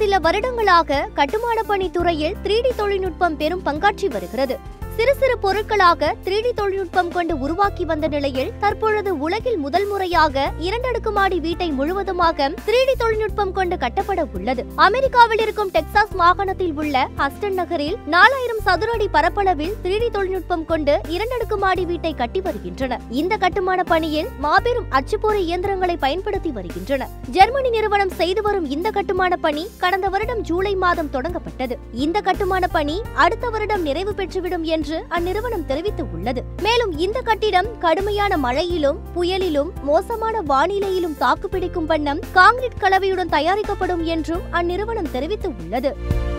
சில வருடங்களாக கட்டுமான பணி துறையில் த்ரீ டி தொழில்நுட்பம் பெரும் பங்காற்றி வருகிறது சிறு சிறு பொருட்களாக த்ரீ டி தொழில்நுட்பம் கொண்டு உருவாக்கி வந்த நிலையில் தற்பொழுது உலகில் முதல் முறையாக இரண்டடுக்கு மாடி வீட்டை முழுவதுமாக த்ரீ டி தொழில்நுட்பம் கொண்டு கட்டப்பட உள்ளது அமெரிக்காவில் இருக்கும் டெக்சாஸ் மாகாணத்தில் உள்ள ஹஸ்டன் நகரில் நாலாயிரம் சதுர அடி பரப்பளவில் த்ரீ டி தொழில்நுட்பம் கொண்டு இரண்டடுக்கு மாடி வீட்டை கட்டி வருகின்றனர் இந்த கட்டுமான பணியில் மாபெரும் அச்சுப்பொறி இயந்திரங்களை பயன்படுத்தி வருகின்றனர் ஜெர்மனி நிறுவனம் செய்து வரும் இந்த கட்டுமான பணி கடந்த வருடம் ஜூலை மாதம் தொடங்கப்பட்டது இந்த கட்டுமான பணி அடுத்த வருடம் நிறைவு பெற்றுவிடும் என்று அந்நிறுவனம் தெரிவித்து உள்ளது மேலும் இந்த கட்டிடம் கடுமையான மழையிலும் புயலிலும் மோசமான வானிலையிலும் தாக்குப்பிடிக்கும் வண்ணம் காங்கிரீட் கலவையுடன் தயாரிக்கப்படும் என்றும் அந்நிறுவனம் தெரிவித்து உள்ளது